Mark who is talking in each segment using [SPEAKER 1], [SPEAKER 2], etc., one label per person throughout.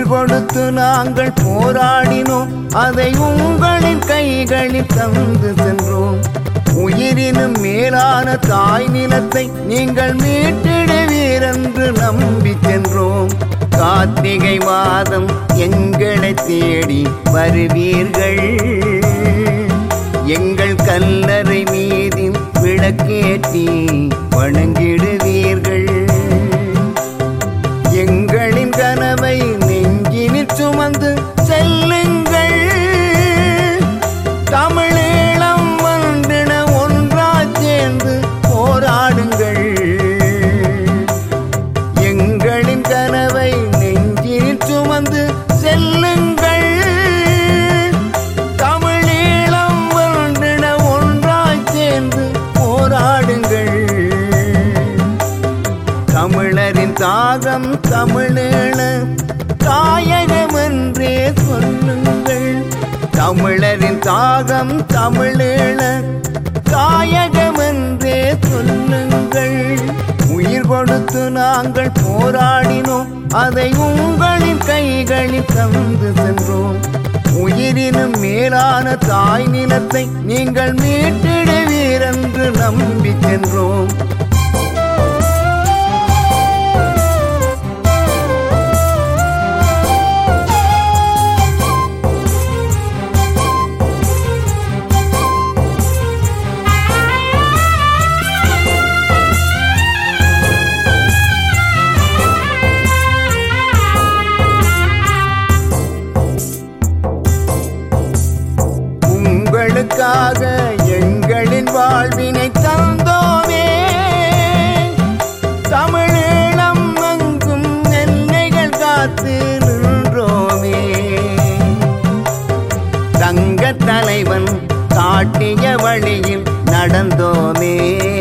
[SPEAKER 1] உயிர் கொடுத்து நாங்கள் போராடினோம் அதை உங்களின் கைகளில் தந்து சென்றோம் உயிரினும் மேலான தாய் நிலத்தை நீங்கள் மீட்டிடுவீர் என்று நம்பி சென்றோம் கார்த்திகை மாதம் எங்களை தேடி வருவீர்கள் எங்கள் கல்லறை மீதின் விளக்கேற்றி வணங்கிடுவீர்கள் எங்களின் கனவை நெஞ்சினில் சுமந்து செல்லுங்கள் தமிழீழம் வந்திட ஒன்றாச் சேர்ந்து போராடுங்கள் எங்களின் கனவை நெஞ்சினில் சுமந்து செல்லுங்கள் தமிழீழம் வந்திட ஒன்றாய் சேர்ந்து போராடுங்கள் தமிழரின் தாகம் தமிழீழ தாயகம் என்றே சொல்லுங்கள் தமிழரின் தாகம் தமிழீழ தாயகம் என்றே சொல்லுங்கள் உயிர் கொடுத்து நாங்கள் போராடினோம் அதை உங்களின் கைகளில் தந்து சென்றோம் உயிரினும் மேலான தாய் நிலத்தை நீங்கள் மீட்டிடுவீர் என்று நம்பி சென்றோம் உங்களுக்காக எங்களின் வாழ்வினை தந்தோமே தமிழீழம் அங்கும் எல்லைகள் காத்து நின்றோமே தங்க தலைவன் காட்டிய வழியில் நடந்தோமே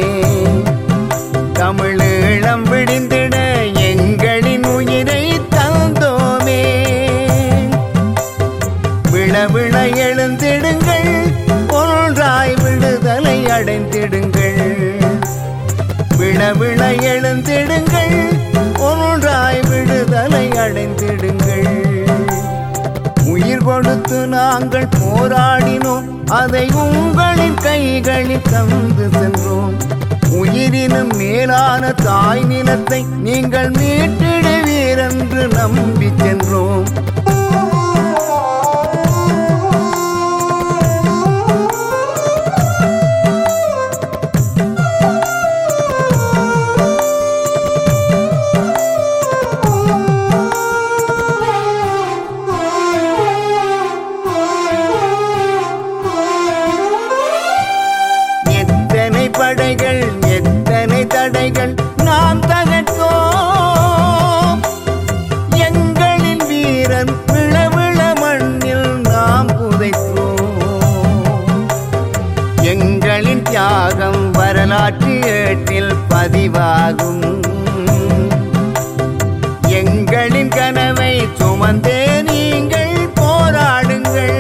[SPEAKER 1] தமிழீழம் விடிந்திட எங்களின் உயிரை தந்தோமே விழ விழ எழுந்திடுங்கள் ஒன்றாய் விடுதலை அடைந்திடுங்கள் விழ விழ எழுந்திடுங்கள் ஒன்றாய் விடுதலை அடைந்திடுங்கள் உயிர் கொடுத்து நாங்கள் போராடினோம் அதை உங்களின் கைகளில் தந்து சென்றோம் உயிரினும் மேலான தாய் நிலத்தை நீங்கள் மீட்டிடுவீர் என்று நம்பி சென்றோம் எத்தனை படைகள் எத்தனை தடைகள் நாம் தகர்த்தோம் எங்களின் வீரன் விளவிள மண்ணில் நாம் புதைத்தோம் எங்களின் தியாகம் வரலாற்று ஏட்டில் பதிவாகும் எங்களின் கனவை சுமந்தே நீங்கள் போராடுங்கள்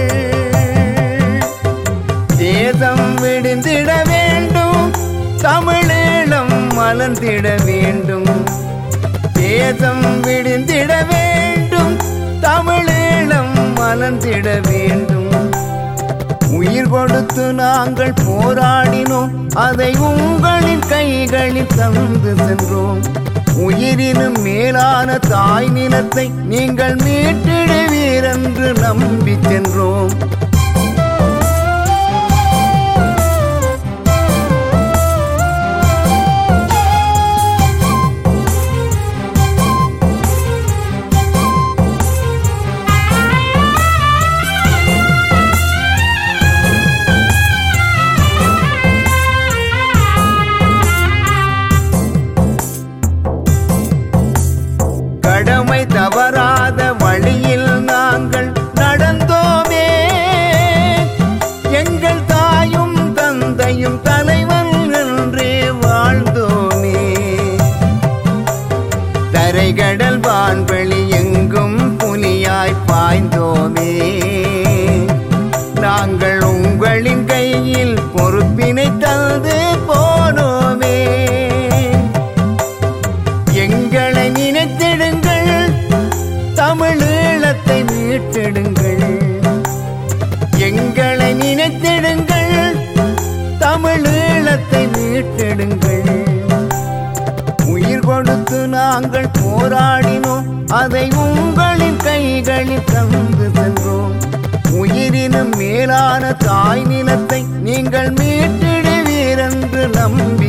[SPEAKER 1] தேசம் விடுந்திட வேண்டும் தமிழீழம் மலர்ந்திட வேண்டும் தேசம் விடுந்திட வேண்டும் தமிழீழம் மலர்ந்திட வேண்டும் உயிர் கொடுத்து நாங்கள் போராடினோம் அதை உங்களின் கைகளில் தந்து சென்றோம் உயிரினும் மேலான தாய் நிலத்தை நீங்கள் மீட்டிடுவீர் என்று நம்பி சென்றோம் கடமை தவறாத வழியில் நாங்கள் நடந்தோமே எங்கள் தாயும் தந்தையும் தலைவன் என்றே வாழ்ந்தோமே தரைகடல் வான்வெளி எங்கும் புலியாய் பாய்ந்தோமே நாங்கள் உங்களின் கையில் பொறுப்பினை தந்து போனோமே எங்களை நினைத்திடுங்கள் தமிழீழ நாடினோம் அதை உங்களின் கைகளில் தந்து சென்றோம் உயிரினும் மேலான தாய் நிலத்தை நீங்கள் மீட்டிடுவீர் என்று நம்பி